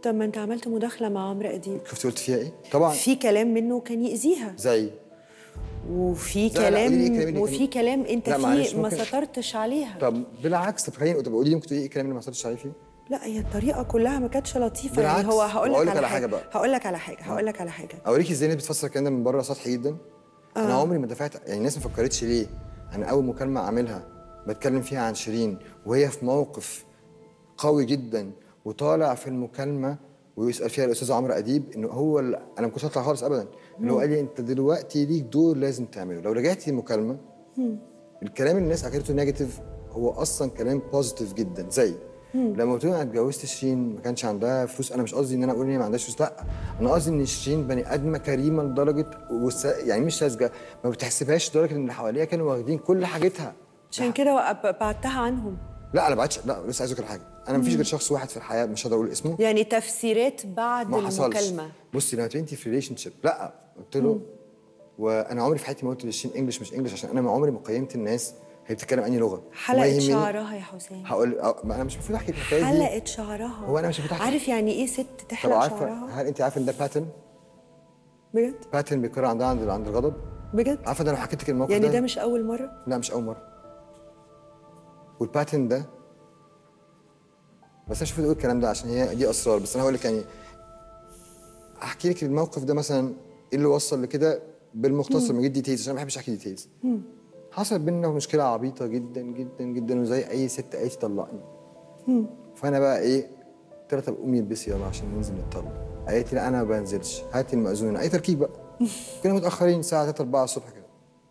طب ما انت عملت مداخله مع عمرو اديب شفت قلت فيها ايه طبعا في كلام منه كان يأذيها زي وفي لا، لا، قولي لي إيه الكلام كلام اللي وفي كان- كلام انت لا، معلش، فيه ما ممكن- سطرتش عليها طب بالعكس طب خليني طب قولي لي ممكن تقولي ايه الكلام اللي ما حصلتش عليه فيه لا هي الطريقه كلها ما كانتش لطيفه بالعكس. يعني هو هقول وأقول لك لك على على حاجة حاجه بقى. هقول لك على حاجه هقول لك على حاجه اوريكي ازاي الناس بتفسر الكلام ده من بره سطحي جدا انا عمري ما دفعت يعني الناس ما فكرتش ليه انا اول مكالمه اعملها بتكلم فيها عن شيرين وهي في موقف قوي جدا وطالع في المكالمه ويسال فيها الاستاذ عمرو اديب انه هو ال- انا ما كنتش هطلع خالص ابدا انه هو قال لي انت دلوقتي ليك دور لازم تعمله لو رجعتي المكالمه الكلام اللي الناس اخدته نيجاتيف هو اصلا كلام بوزيتيف جدا زي لما قلت له انا اتجوزت شيرين ما كانش عندها فلوس انا مش قصدي ان انا اقول ان هي ما عندهاش فلوس لا انا قصدي ان شيرين بني ادمه كريمه لدرجه وس... يعني مش ساذجه ما بتحسبهاش لدرجه ان اللي حواليها كانوا واخدين كل حاجتها عشان كده وق- بعتها عنهم لا انا بعتش لا لسه عايز اقول حاجه انا مفيش غير شخص واحد في الحياه مش هقدر اقول اسمه يعني تفسيرات بعد ما حصلش المكالمه بصي لما تبقي انت في ريليشن شيب لا قلت له وانا عمري في حياتي ما قلت للشين انجلش مش انجلش عشان انا ما عمري ما قيمت الناس هي بتتكلم انهي لغه ما حلقه يهمني. شعرها يا حسين هقول أو- ما انا مش المفروض احكي الحكايه دي حلقه شعرها هو أنا مش المفروض أحكي. عارف يعني ايه ست طب تحلق عارفه شعرها هل انت عارفه ان ده باترن بجد باترن بيكرر عندها عند عند الغضب بجد عارفه ده لو حكيت لك الموقف يعني ده ده مش اول مره لا مش اول مره والباترن ده بس انا شوف اقول الكلام ده عشان هي دي اسرار بس انا هقول لك يعني احكي لك الموقف ده مثلا ايه اللي وصل لكده بالمختصر من غير ديتيلز عشان أنا ما بحبش احكي ديتيلز حصل بينا مشكله عبيطه جدا جدا جدا وزي اي ست قالت طلقني فانا بقى ايه قلت لها طب قومي البسي يلا عشان ننزل نتطلق قالت لي لا انا ما بنزلش هاتي المأذون اي تركيب بقى كنا متاخرين الساعه 3 4 الصبح كده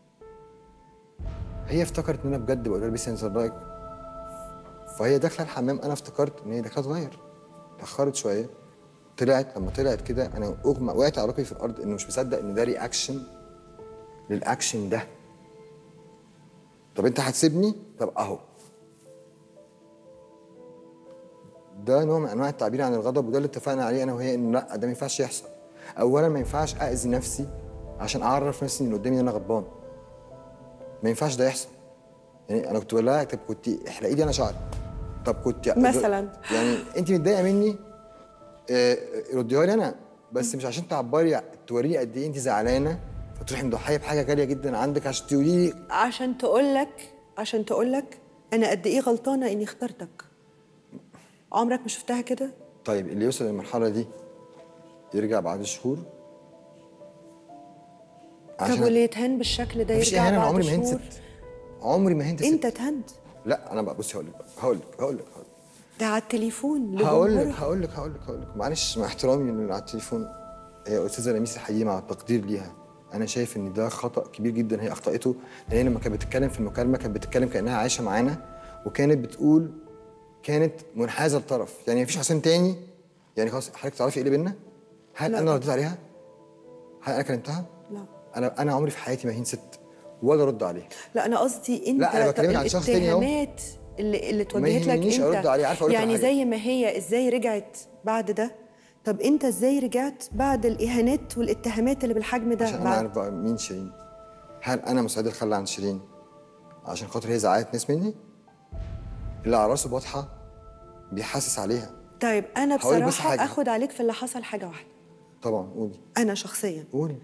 هي افتكرت ان انا بجد بقول لها البسي انزل رايك فهي داخله الحمام انا افتكرت ان هي داخله تغير اتاخرت شويه طلعت لما طلعت كده انا اغمى وقعت على ركبي في الارض انه مش مصدق ان ده رياكشن للاكشن ده طب انت هتسيبني طب اهو ده نوع من انواع التعبير عن الغضب وده اللي اتفقنا عليه انا وهي انه لا ده ما ينفعش يحصل اولا ما ينفعش اذي نفسي عشان اعرف نفسي ان اللي قدامي ان انا غضبان ما ينفعش ده يحصل يعني انا كنت بقول لها طب كنت احلقي لي انا شعري طب كنت مثلاً. يعني انت متضايقه مني آه، رديها لي انا بس مش عشان تعبري توريني قد ايه انت زعلانه فتروحي مضحيه بحاجه غاليه جدا عندك عشان تقولي لي عشان تقول لك عشان تقول لك انا قد ايه غلطانه اني اخترتك عمرك ما شفتها كده طيب اللي يوصل للمرحله دي يرجع بعد شهور طب واللي يتهان بالشكل ده مفيش يرجع اهانه انا بعد عمري ما هنت شهور ست عمري ما هنت ست انت اتهنت لا انا بقى بصي هقول لك هقول لك هقول لك ده على التليفون هقول لك لجمهورها. هقول لك هقول لك هقول لك معلش مع احترامي اللي على التليفون هي استاذه لميس الحقيقي مع التقدير ليها انا شايف ان ده خطا كبير جدا هي اخطاته لان هي لما كانت بتتكلم في المكالمه كانت بتتكلم كانها عايشه معانا وكانت بتقول كانت منحازه لطرف يعني مفيش حسين تاني يعني خلاص حضرتك تعرفي ايه اللي بينا هل لا. انا رديت عليها هل انا كلمتها لا انا انا عمري في حياتي ما هين ست ولا ارد عليها لا انا قصدي انت لا، أنا بكلمك عن شخص تاني أهو. الاتهامات اللي اللي اتوجهت لك يهمنيش انت أرد عليه، عارفة أقول لك على يعني حاجة. زي ما هي ازاي رجعت بعد ده طب انت ازاي رجعت بعد الاهانات والاتهامات اللي بالحجم ده عشان انا بعد عارف بقى مين شيرين هل انا مستعد اتخلى عن شيرين عشان خاطر هي زعلت ناس مني اللي على راسه بطحه بيحسس عليها طيب انا هقول بس بصراحه حاجة. اخد عليك في اللي حصل حاجه واحده طبعا قولي انا شخصيا قولي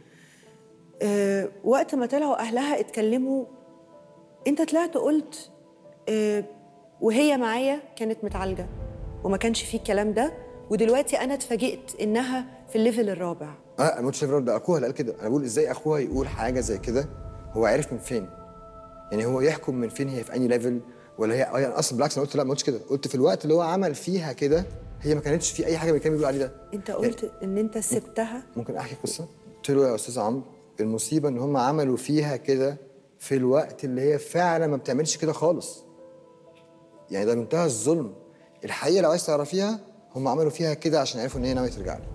أه وقت ما طلعوا اهلها اتكلموا انت طلعت قلت أه وهي معايا كانت متعالجه وما كانش فيه الكلام ده ودلوقتي انا اتفاجئت انها في الليفل الرابع اه انا ما قلتش ليفرال ده اخوها اللي قال كده انا بقول ازاي اخوها يقول حاجه زي كده هو عارف من فين يعني هو يحكم من فين هي في انهي ليفل ولا هي هي اصلا بالعكس انا قلت لا ما قلتش كده قلت في الوقت اللي هو عمل فيها كده هي ما كانتش في اي حاجه من اللي كان بيقول عليه ده انت قلت ان انت سبتها ممكن احكي قصه قلت له يا استاذ عمرو المصيبه ان هم عملوا فيها كده في الوقت اللي هي فعلا ما بتعملش كده خالص يعني ده منتهى الظلم الحقيقه لو عايز تعرفيها هم عملوا فيها كده عشان عرفوا ان هي ناويه ترجع لي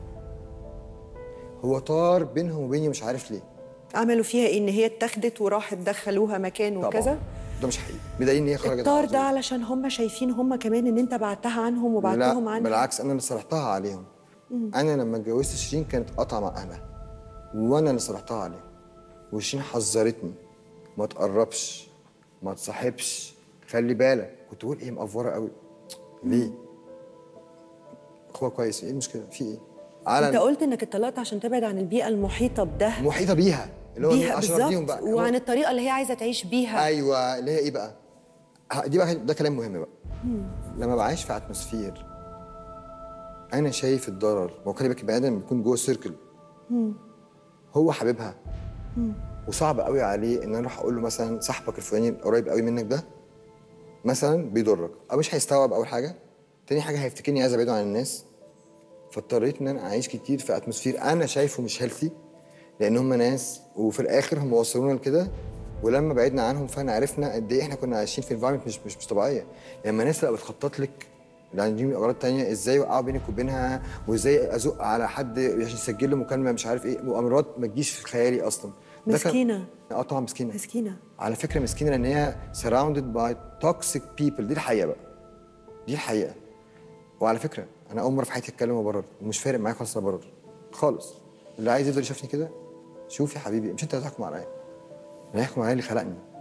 هو طار بينهم وبيني مش عارف ليه عملوا فيها إيه؟ ان هي اتاخدت وراحت دخلوها مكان طبعا وكذا ده مش حقيقي بدليل ان هي خرجت الطار على ده طول. علشان هم شايفين هم كمان ان انت بعتها عنهم وبعتهم لا عنها بالعكس انا اللي صرحتها عليهم انا لما اتجوزت شيرين كانت قطعه مع اهلها وانا اللي صرحتها عليهم وشيرين حذرتني ما تقربش ما تصاحبش خلي بالك كنت بقول ايه مقفوره قوي ليه هو كويس ايه المشكله في ايه انت على قلت انك اتطلقت عشان تبعد عن البيئه المحيطه بده محيطه بيها اللي هو بيها عشان ارضيهم بالظبط بقى هو- وعن الطريقه اللي هي عايزه تعيش بيها ايوه اللي هي ايه بقى ه- دي بقى ده كلام مهم بقى لما بعيش في اتموسفير انا شايف الضرر ما هو خلي بالك البني ادم بيكون جوه سيركل هو حبيبها وصعب قوي عليه ان انا اروح اقول له مثلا صاحبك الفلاني قريب قوي منك ده مثلا بيضرك او مش هيستوعب اول حاجه تاني حاجه هيفتكرني عايز ابعده عن الناس فاضطريت ان انا اعيش كتير في اتموسفير انا شايفه مش هيلثي لان هم ناس وفي الاخر هم وصلونا لكده ولما بعدنا عنهم فاحنا عرفنا قد ايه احنا كنا عايشين في انفايرمنت مش مش مش طبيعيه لما الناس تبقى بتخطط لك يعني دي من اغراض تانية ازاي يوقعوا بينك وبينها وازاي ازق على حد عشان يسجل له مكالمه مش عارف ايه مؤامرات ما تجيش في خيالي اصلا ده كان- مسكينة. اه طبعا مسكينه مسكينه على فكره مسكينه لان هي surrounded by toxic people دي الحقيقه بقى دي الحقيقه وعلى فكره انا اول مره في حياتي اتكلم وابرر ومش فارق معايا خالص ابرر خالص اللي عايز يفضل يشوفني كده شوف يا حبيبي مش انت اللي هتحكم عليا اللي هيحكم عليا اللي خلقني